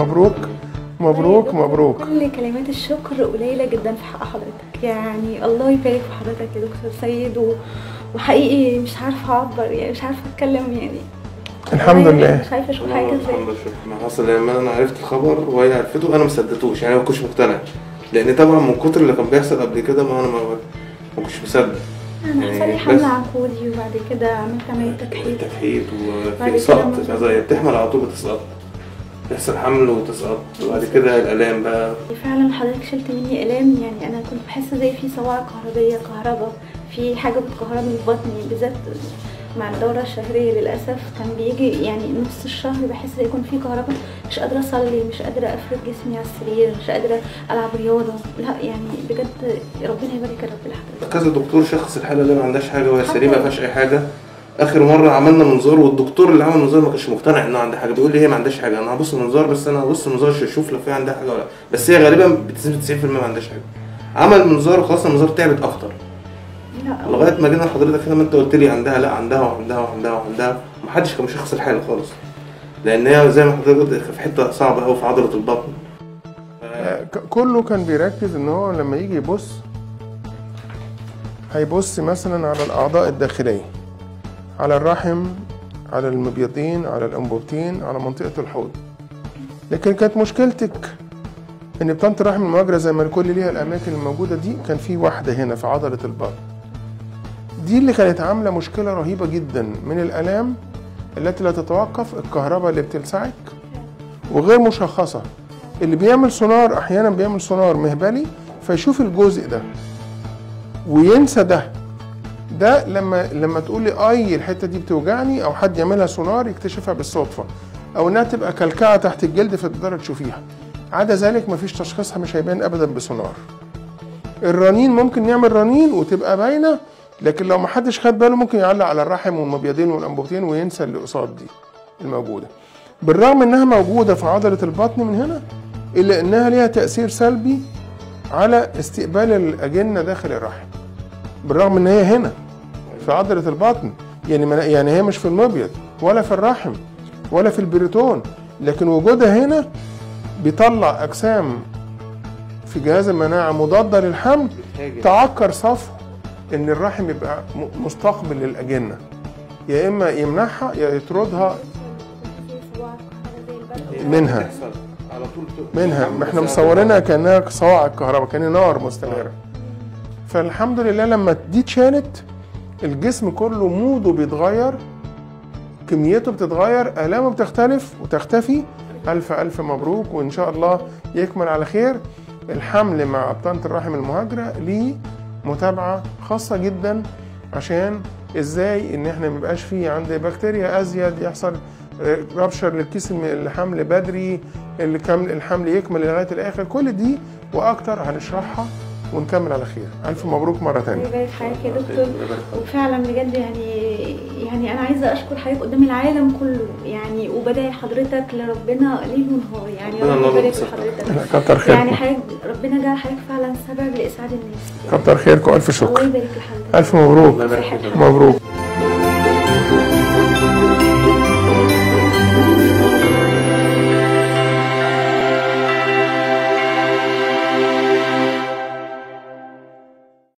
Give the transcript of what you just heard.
مبروك مبروك مبروك كل كلمات الشكر قليله جدا في حق حضرتك يعني الله يبارك في حضرتك يا دكتور سيد و... وحقيقي مش عارفه اعبر يعني مش عارفه اتكلم يعني الحمد والله لله مش عارفه اشوف حاجه الحمد ازاي لله شكرا ما حصل لما انا عرفت الخبر وهي عرفته انا ما صدقتوش يعني ما كنتش مقتنع لان طبعا من كتر اللي كان بيحصل قبل كده ما انا ما ما كنتش مصدق انا يعني حصل لي بس- حمل عنقودي وبعد كده عملت عمليه تكحيل تفحيط بعد وفي كده سقط ما- زي بتحمل على طول بتسقط يحصل حمل وتسقط وبعد كده الالام بقى فعلا حضرتك شلت مني الام يعني انا كنت بحس زي في صواعق كهربيه كهرباء في حاجه بتكهربني في بطني بالذات مع الدوره الشهريه للاسف كان بيجي يعني نص الشهر بحس ان يكون في كهرباء مش قادره اصلي مش قادره افرد جسمي على السرير مش قادره العب رياضه لا يعني بجد ربنا يبارك يا رب لحضرتك كذا دكتور شخص الحاله اللي ما عندهاش حاجه وهي سليمه ما فيهاش اي حاجه اخر مره عملنا منظار والدكتور اللي عمل منظار ما كانش مقتنع انه عندها حاجه بيقول لي هي ما عندهاش حاجه انا هبص المنظار بس انا هبص المنظار عشان اشوف لو في عندها حاجه ولا لا بس هي غالبا بتسبب 90% ما عندهاش حاجه عمل منظار وخلاص المنظار تعبت اكتر لا لغايه ما جينا لحضرتك هنا ما انت قلت لي عندها لا عندها وعندها وعندها وعندها محدش كان مشخص الحاله خالص لان هي زي ما حضرتك قلت في حته صعبه قوي في عضله البطن آه، ك- كله كان بيركز ان هو لما يجي يبص هيبص مثلا على الاعضاء الداخليه على الرحم على المبيضين على الانبوبتين على منطقه الحوض لكن كانت مشكلتك ان بطانه الرحم المهاجره زي ما الكل ليها الاماكن الموجوده دي كان في واحده هنا في عضله البطن دي اللي كانت عامله مشكله رهيبه جدا من الالام التي لا تتوقف الكهرباء اللي بتلسعك وغير مشخصه اللي بيعمل سونار احيانا بيعمل سونار مهبلي فيشوف الجزء ده وينسى ده ده لما لما تقول لي اي الحته دي بتوجعني او حد يعملها سونار يكتشفها بالصدفه او انها تبقى كلكعه تحت الجلد فتقدر تشوفيها عدا ذلك مفيش تشخيصها مش هيبان ابدا بسونار الرنين ممكن نعمل رنين وتبقى باينه لكن لو محدش خد باله ممكن يعلق على الرحم والمبيضين والانبوبتين وينسى اللي قصاد دي الموجوده بالرغم انها موجوده في عضله البطن من هنا الا انها ليها تاثير سلبي على استقبال الاجنه داخل الرحم بالرغم ان هي هنا في عضله البطن يعني من يعني هي مش في المبيض ولا في الرحم ولا في البريتون لكن وجودها هنا بيطلع اجسام في جهاز المناعه مضاده للحمل تعكر صفو ان الرحم يبقى م- مستقبل للاجنه يا اما يمنعها يا يطردها منها على طول منها ما احنا مصورينها كانها صواعق كهرباء كان نار مستمره فالحمد لله لما دي اتشالت الجسم كله موده بيتغير كميته بتتغير آلامه بتختلف وتختفي ألف ألف مبروك وإن شاء الله يكمل على خير الحمل مع بطانة الرحم المهاجرة ليه متابعة خاصة جدا عشان ازاي ان احنا ميبقاش فيه عند بكتيريا ازيد يحصل رابشر للكيس الم- الحمل بدري الكمل الحمل يكمل لغايه الاخر كل دي واكتر هنشرحها ونكمل على خير الف مبروك مره الله تانية يبارك حضرتك يا دكتور وفعلا بجد يعني يعني انا عايزه اشكر حضرتك قدام العالم كله يعني وبدعي حضرتك لربنا ليل ونهار يعني ربنا ربنا ينور يبارك بصحتك. لحضرتك كتر يعني خيركم حضرتك ربنا جعل حضرتك فعلا سبب لاسعاد الناس كتر خيركم الف الله شكر يبارك لحضرتك الف مبروك الله يبارك فيك. مبروك